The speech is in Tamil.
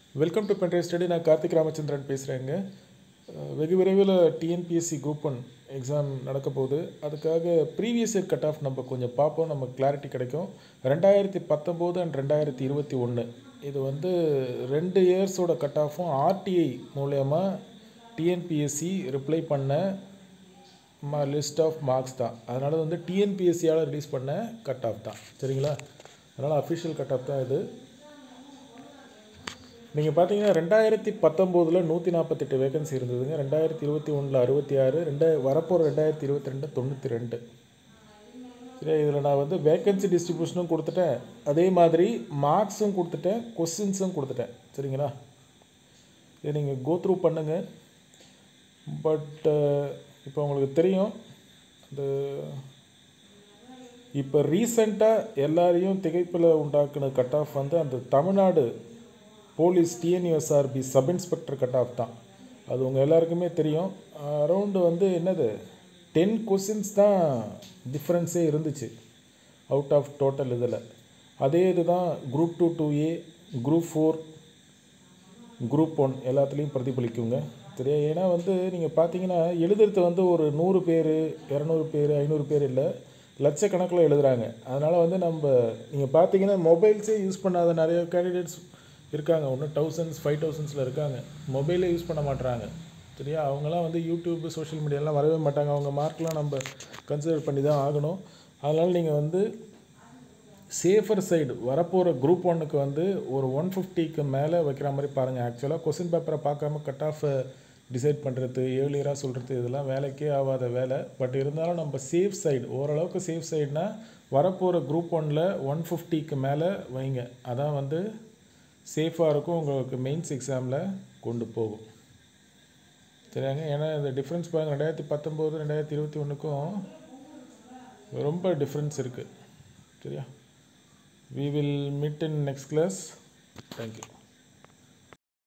வெல்கம் டு பென்ட்ரை ஸ்டடி நான் கார்த்திக் ராமச்சந்திரன் பேசுகிறேங்க அஹ் வெகு விரைவில் டிஎன்பிஎஸ்சி குரூப் ஒன் எக்ஸாம் நடக்க போகுது அதுக்காக ப்ரீவியஸ் இயர் கட் ஆஃப் நம்ம கொஞ்சம் பார்ப்போம் நமக்கு கிளாரிட்டி கிடைக்கும் ரெண்டாயிரத்தி பத்தொம்போது அண்ட் ரெண்டாயிரத்தி இருபத்தி ஒன்று இது வந்து ரெண்டு இயர்ஸோட கட் ஆஃபும் ஆர்டிஐ மூலயமா டிஎன்பிஎஸ்சி ரிப்ளை பண்ண மா லிஸ்ட் ஆஃப் மார்க்ஸ் தான் அதனால் வந்து டிஎன்பிஎஸ்சியால் ரிலீஸ் பண்ண கட் ஆஃப் தான் சரிங்களா அதனால் அஃபிஷியல் கட் ஆஃப் தான் இது நீங்கள் பார்த்தீங்கன்னா ரெண்டாயிரத்தி பத்தொம்போதில் நூற்றி நாற்பத்தெட்டு வேகன்சி இருந்ததுங்க ரெண்டாயிரத்தி இருபத்தி ஒன்றில் அறுபத்தி ஆறு ரெண்டாய வரப்போகிற ரெண்டாயிரத்தி இருபத்தி ரெண்டு தொண்ணூற்றி ரெண்டு சரி இதில் நான் வந்து வேகன்சி டிஸ்ட்ரிபியூஷனும் கொடுத்துட்டேன் அதே மாதிரி மார்க்ஸும் கொடுத்துட்டேன் கொஸ்டின்ஸும் கொடுத்துட்டேன் சரிங்களா இதை நீங்கள் கோ த்ரூ பண்ணுங்கள் பட் இப்போ உங்களுக்கு தெரியும் இந்த இப்போ ரீசண்டாக எல்லாரையும் திகைப்பில் உண்டாக்குன கட் ஆஃப் வந்து அந்த Tamil Nadu police TNUSRB sub inspector cut off தான் அது உங்கள் எல்லாருக்குமே தெரியும் அரௌண்டு வந்து என்னது டென் கொஸ்டின்ஸ் தான் டிஃப்ரென்ஸே இருந்துச்சு அவுட் ஆஃப் டோட்டல் இதில் அதே இதுதான் group two two A group four group one எல்லாத்துலேயும் பிரதிபலிக்குங்க சரியா ஏன்னா வந்து நீங்கள் பார்த்தீங்கன்னா எழுதுறது வந்து ஒரு நூறு பேர் இரநூறு பேர் ஐநூறு பேர் இல்லை லட்சக்கணக்கில் எழுதுகிறாங்க அதனால் வந்து நம்ம நீங்கள் பார்த்தீங்கன்னா மொபைல்ஸே யூஸ் பண்ணாத நிறைய கேண்டிடேட்ஸ் இருக்காங்க ஒன்றும் தௌசண்ட்ஸ் ஃபைவ் தௌசண்ட்ஸில் இருக்காங்க மொபைலே யூஸ் பண்ண மாட்றாங்க சரியா அவங்களாம் வந்து யூடியூப் சோஷியல் மீடியாலாம் வரவே மாட்டாங்க அவங்க மார்க்லாம் நம்ம கன்சிடர் பண்ணி தான் ஆகணும் அதனால் நீங்கள் வந்து சேஃபர் சைடு வரப்போகிற குரூப் ஒன்னுக்கு வந்து ஒரு ஒன் ஃபிஃப்டிக்கு மேலே வைக்கிற மாதிரி பாருங்கள் ஆக்சுவலாக கொஸ்டின் பேப்பரை பார்க்காம கட் ஆஃப் டிசைட் பண்ணுறது ஏர்லியராக சொல்கிறது இதெல்லாம் வேலைக்கே ஆகாத வேலை பட் இருந்தாலும் நம்ம சேஃப் சைடு ஓரளவுக்கு சேஃப் சைடுனா வரப்போகிற குரூப் ஒன்னில் ஒன் ஃபிஃப்டிக்கு மேலே வைங்க அதான் வந்து சேஃபாக இருக்கும் உங்களுக்கு மெயின்ஸ் எக்ஸாமில் கொண்டு போகும் சரியாங்க ஏன்னா இந்த டிஃப்ரென்ஸ் பாருங்கள் ரெண்டாயிரத்தி பத்தொம்போது ரெண்டாயிரத்தி இருபத்தி ஒன்றுக்கும் ரொம்ப டிஃப்ரென்ஸ் இருக்குது சரியா we will meet in next class thank you